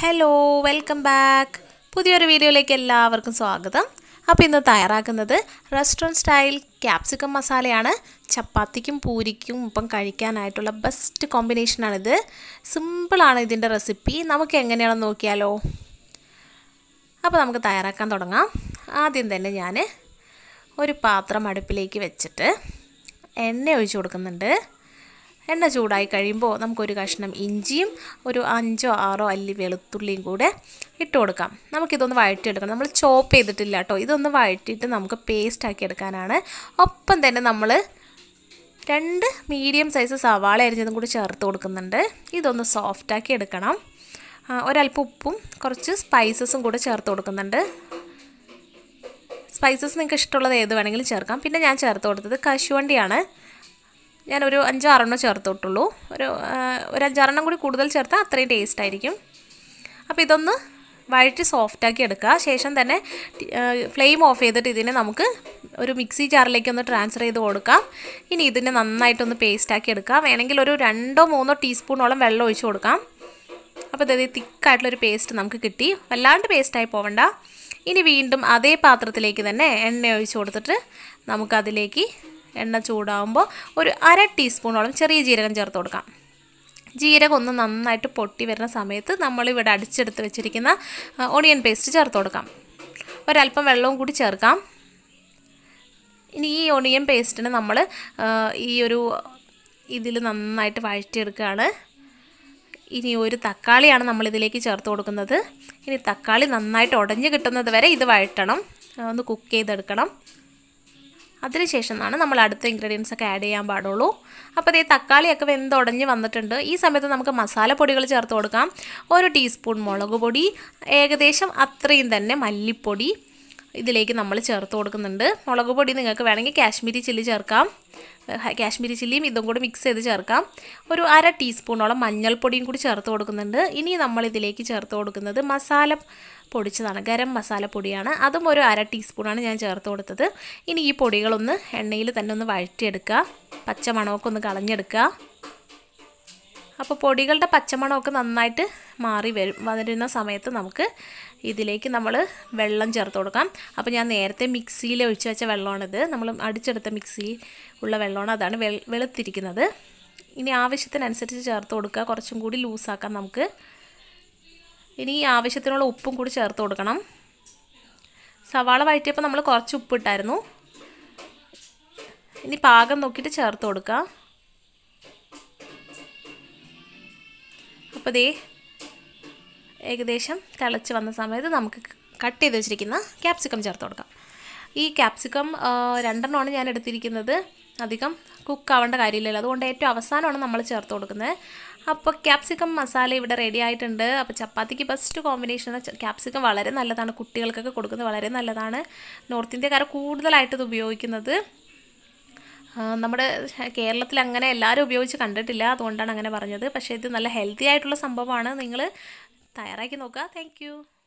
hello welcome back പുതിയൊരു വീഡിയോയിലേക്ക് എല്ലാവർക്കും സ്വാഗതം അപ്പോൾ ഇന്ന് തയ്യാറാക്കുന്നത് റെസ്റ്റോറൻറ്റ് സ്റ്റൈൽ ക്യാപ്സിക്കം മസാലയാണ് ചപ്പാത്തിക്കും പൂരിക്കും ഇപ്പം കഴിക്കാനായിട്ടുള്ള ബെസ്റ്റ് കോമ്പിനേഷനാണിത് സിമ്പിളാണ് ഇതിൻ്റെ റെസിപ്പി നമുക്ക് എങ്ങനെയാണെന്ന് നോക്കിയാലോ അപ്പോൾ നമുക്ക് തയ്യാറാക്കാൻ തുടങ്ങാം ആദ്യം തന്നെ ഞാൻ ഒരു പാത്രം അടുപ്പിലേക്ക് വെച്ചിട്ട് എണ്ണ ഒഴിച്ചു കൊടുക്കുന്നുണ്ട് എണ്ണ ചൂടായി കഴിയുമ്പോൾ നമുക്കൊരു കഷ്ണം ഇഞ്ചിയും ഒരു അഞ്ചോ ആറോ അല്ലി വെളുത്തുള്ളിയും കൂടെ ഇട്ട് കൊടുക്കാം നമുക്കിതൊന്ന് വഴറ്റിയെടുക്കണം നമ്മൾ ചോപ്പ് ചെയ്തിട്ടില്ല കേട്ടോ ഇതൊന്ന് വഴറ്റിയിട്ട് നമുക്ക് പേസ്റ്റ് ആക്കി എടുക്കാനാണ് ഒപ്പം തന്നെ നമ്മൾ രണ്ട് മീഡിയം സൈസ് സവാള അരിഞ്ഞതും കൂടി ചേർത്ത് കൊടുക്കുന്നുണ്ട് ഇതൊന്ന് സോഫ്റ്റാക്കി എടുക്കണം ഒരല്പം ഉപ്പും കുറച്ച് സ്പൈസസും കൂടെ ചേർത്ത് കൊടുക്കുന്നുണ്ട് സ്പൈസസ് നിങ്ങൾക്ക് ഇഷ്ടമുള്ളത് ഏത് വേണമെങ്കിലും ചേർക്കാം പിന്നെ ഞാൻ ചേർത്ത് കൊടുത്തത് കശുവണ്ടിയാണ് ഞാനൊരു അഞ്ചാറെണ്ണം ചേർത്തോട്ടുള്ളൂ ഒരു ഒരു അഞ്ചാറെണ്ണം കൂടി കൂടുതൽ ചേർത്താൽ അത്രയും ടേസ്റ്റ് ആയിരിക്കും അപ്പോൾ ഇതൊന്ന് വഴറ്റി സോഫ്റ്റാക്കി എടുക്കുക ശേഷം തന്നെ ഫ്ലെയിം ഓഫ് ചെയ്തിട്ട് ഇതിനെ നമുക്ക് ഒരു മിക്സി ജാറിലേക്ക് ഒന്ന് ട്രാൻസ്ഫർ ചെയ്ത് കൊടുക്കാം ഇനി ഇതിനെ നന്നായിട്ടൊന്ന് പേസ്റ്റാക്കി എടുക്കാം വേണമെങ്കിൽ ഒരു രണ്ടോ മൂന്നോ ടീസ്പൂണോളം വെള്ളം ഒഴിച്ച് കൊടുക്കാം അപ്പോൾ ഇത് തിക്കായിട്ടുള്ളൊരു പേസ്റ്റ് നമുക്ക് കിട്ടി വല്ലാണ്ട് പേസ്റ്റായി പോവണ്ട ഇനി വീണ്ടും അതേ പാത്രത്തിലേക്ക് തന്നെ എണ്ണ ഒഴിച്ച് കൊടുത്തിട്ട് നമുക്കതിലേക്ക് എണ്ണ ചൂടാകുമ്പോൾ ഒരു അര ടീസ്പൂണോളം ചെറിയ ജീരകം ചേർത്ത് കൊടുക്കാം ജീരകം ഒന്ന് നന്നായിട്ട് പൊട്ടി വരുന്ന സമയത്ത് നമ്മളിവിടെ അടിച്ചെടുത്ത് വെച്ചിരിക്കുന്ന ഓണിയൻ പേസ്റ്റ് ചേർത്ത് കൊടുക്കാം ഒരല്പം വെള്ളവും കൂടി ചേർക്കാം ഇനി ഈ ഒണിയൻ പേസ്റ്റിന് നമ്മൾ ഈ ഒരു ഇതിൽ നന്നായിട്ട് വഴറ്റിയെടുക്കുകയാണ് ഇനി ഒരു തക്കാളിയാണ് നമ്മൾ ഇതിലേക്ക് ചേർത്ത് കൊടുക്കുന്നത് ഇനി തക്കാളി നന്നായിട്ട് ഉടഞ്ഞ് കിട്ടുന്നത് വരെ ഇത് വഴറ്റണം ഒന്ന് കുക്ക് ചെയ്തെടുക്കണം അതിനുശേഷമാണ് നമ്മൾ അടുത്ത ഇൻഗ്രീഡിയൻസ് ഒക്കെ ആഡ് ചെയ്യാൻ പാടുള്ളൂ അപ്പോൾ അതേ തക്കാളിയൊക്കെ വെന്തുടഞ്ഞ് വന്നിട്ടുണ്ട് ഈ സമയത്ത് നമുക്ക് മസാലപ്പൊടികൾ ചേർത്ത് കൊടുക്കാം ഒരു ടീസ്പൂൺ മുളക് പൊടി ഏകദേശം അത്രയും തന്നെ മല്ലിപ്പൊടി ഇതിലേക്ക് നമ്മൾ ചേർത്ത് കൊടുക്കുന്നുണ്ട് മുളക് പൊടി നിങ്ങൾക്ക് വേണമെങ്കിൽ കാശ്മീരി ചില്ലി ചേർക്കാം കാശ്മീരി ചില്ലിയും ഇതും കൂടി മിക്സ് ചെയ്ത് ചേർക്കാം ഒരു അര ടീസ്പൂണോളം മഞ്ഞൾപ്പൊടിയും കൂടി ചേർത്ത് കൊടുക്കുന്നുണ്ട് ഇനി നമ്മൾ ഇതിലേക്ക് ചേർത്ത് കൊടുക്കുന്നത് മസാല പൊടിച്ചതാണ് ഗരം മസാല പൊടിയാണ് അതും ഒരു അര ടീസ്പൂണാണ് ഞാൻ ചേർത്ത് കൊടുത്തത് ഇനി ഈ പൊടികളൊന്ന് എണ്ണയിൽ തന്നെ ഒന്ന് വഴറ്റിയെടുക്കുക പച്ചമണമൊക്കെ ഒന്ന് കളഞ്ഞെടുക്കുക അപ്പോൾ പൊടികളുടെ പച്ചമണമൊക്കെ നന്നായിട്ട് മാറി വരും വരുന്ന സമയത്ത് നമുക്ക് ഇതിലേക്ക് നമ്മൾ വെള്ളം ചേർത്ത് കൊടുക്കാം അപ്പോൾ ഞാൻ നേരത്തെ മിക്സിയിൽ ഒഴിച്ച് വെച്ച വെള്ളമാണിത് നമ്മൾ അടിച്ചെടുത്ത മിക്സി ഉള്ള വെള്ളമാണ് അതാണ് വെ വെളുത്തിരിക്കുന്നത് ഇനി ആവശ്യത്തിനനുസരിച്ച് ചേർത്ത് കൊടുക്കുക കുറച്ചും കൂടി ലൂസാക്കാം നമുക്ക് ഇനി ഈ ആവശ്യത്തിനുള്ള ഉപ്പും കൂടി ചേർത്ത് കൊടുക്കണം സവാള വഴറ്റിയപ്പോൾ നമ്മൾ കുറച്ച് ഉപ്പിട്ടായിരുന്നു ഇനി പാകം നോക്കിയിട്ട് ചേർത്ത് കൊടുക്കുക അപ്പോൾ ദേ ഏകദേശം തിളച്ച് വന്ന സമയത്ത് നമുക്ക് കട്ട് ചെയ്ത് വെച്ചിരിക്കുന്ന ക്യാപ്സിക്കം ചേർത്ത് കൊടുക്കാം ഈ ക്യാപ്സിക്കം രണ്ടെണ്ണമാണ് ഞാൻ എടുത്തിരിക്കുന്നത് അധികം കുക്ക് ആവേണ്ട കാര്യമില്ലല്ലോ അതുകൊണ്ട് ഏറ്റവും അവസാനമാണ് നമ്മൾ ചേർത്ത് കൊടുക്കുന്നത് അപ്പോൾ ക്യാപ്സിക്കം മസാല ഇവിടെ റെഡി ആയിട്ടുണ്ട് അപ്പോൾ ചപ്പാത്തിക്ക് ബെസ്റ്റ് കോമ്പിനേഷൻ ക്യാപ്സിക്കം വളരെ നല്ലതാണ് കുട്ടികൾക്കൊക്കെ കൊടുക്കുന്നത് വളരെ നല്ലതാണ് നോർത്ത് ഇന്ത്യക്കാർ കൂടുതലായിട്ട് ഇത് ഉപയോഗിക്കുന്നത് നമ്മുടെ കേരളത്തിൽ അങ്ങനെ എല്ലാവരും ഉപയോഗിച്ച് കണ്ടിട്ടില്ല അതുകൊണ്ടാണ് അങ്ങനെ പറഞ്ഞത് പക്ഷേ ഇത് നല്ല ഹെൽത്തി ആയിട്ടുള്ള സംഭവമാണ് നിങ്ങൾ തയ്യാറാക്കി നോക്കുക താങ്ക്